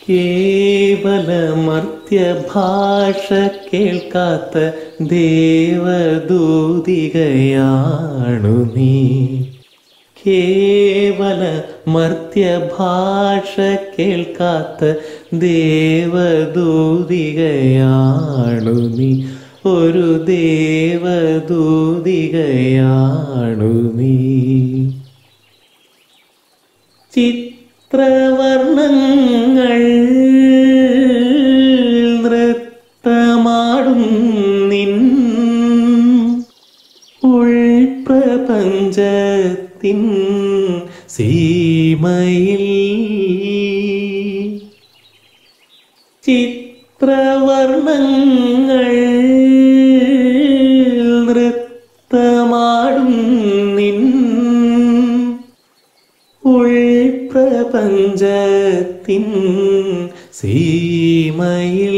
കേവല മർത്യഭാഷ കേൾക്കാത്ത ദേവദൂതികയാണു നീ കേവല മർത്യഭാഷ കേൾക്കാത്ത ദേവദൂതികയാണു നീ ഒരു ദേവദൂതികയാണു നീ ചിത്രവർണ്ണങ്ങൾ നൃത്തമാടും നിൻ ഉൾപ്രപഞ്ചത്തിൻ സീമയിൽ ചിത്രവർണ്ണങ്ങൾ നൃത്തമാടും നിൻ ഉൾപ്രപഞ്ചത്തിൻ സീമയിൽ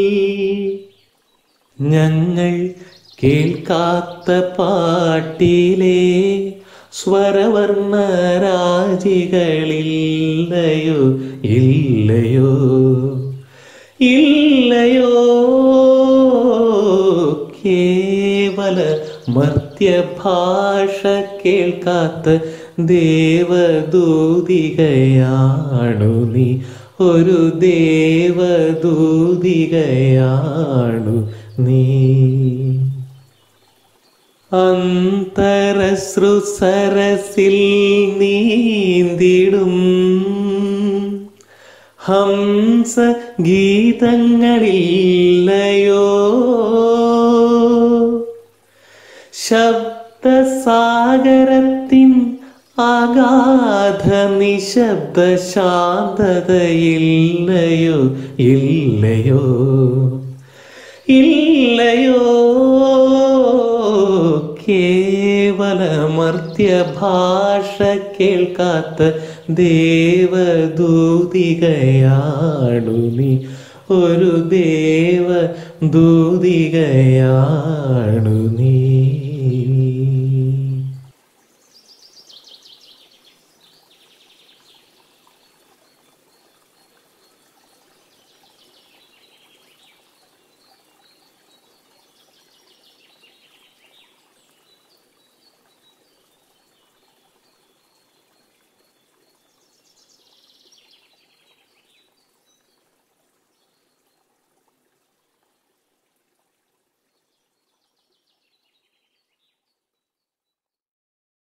ഞങ്ങൾ കേൾക്കാത്ത പാട്ടിലെ സ്വരവർണ്ണരാജികളില്ലയോ ഇല്ലയോ ഇല്ലയോ കേവല മർത്യഭാഷ കേൾക്കാത്ത ദേവദൂതികയാണു നീ ഒരു ദേവദൂതികയാണു നീ അന്തരശ്രുസരസിൽ നീന്തിടും ഹംസ ഗീതങ്ങളില്ലയോ ശബ്ദസാഗരത്തിൻ അഗാധ നിശബ്ദ ശാന്തതയില്ലയോ ഇല്ലയോ ഇല്ലയോ കേവല മർത്യഭാഷ കേൾക്കാത്ത ദേവദൂതികയാണു നീ ഒരു ദേവദൂതികയാണു നീ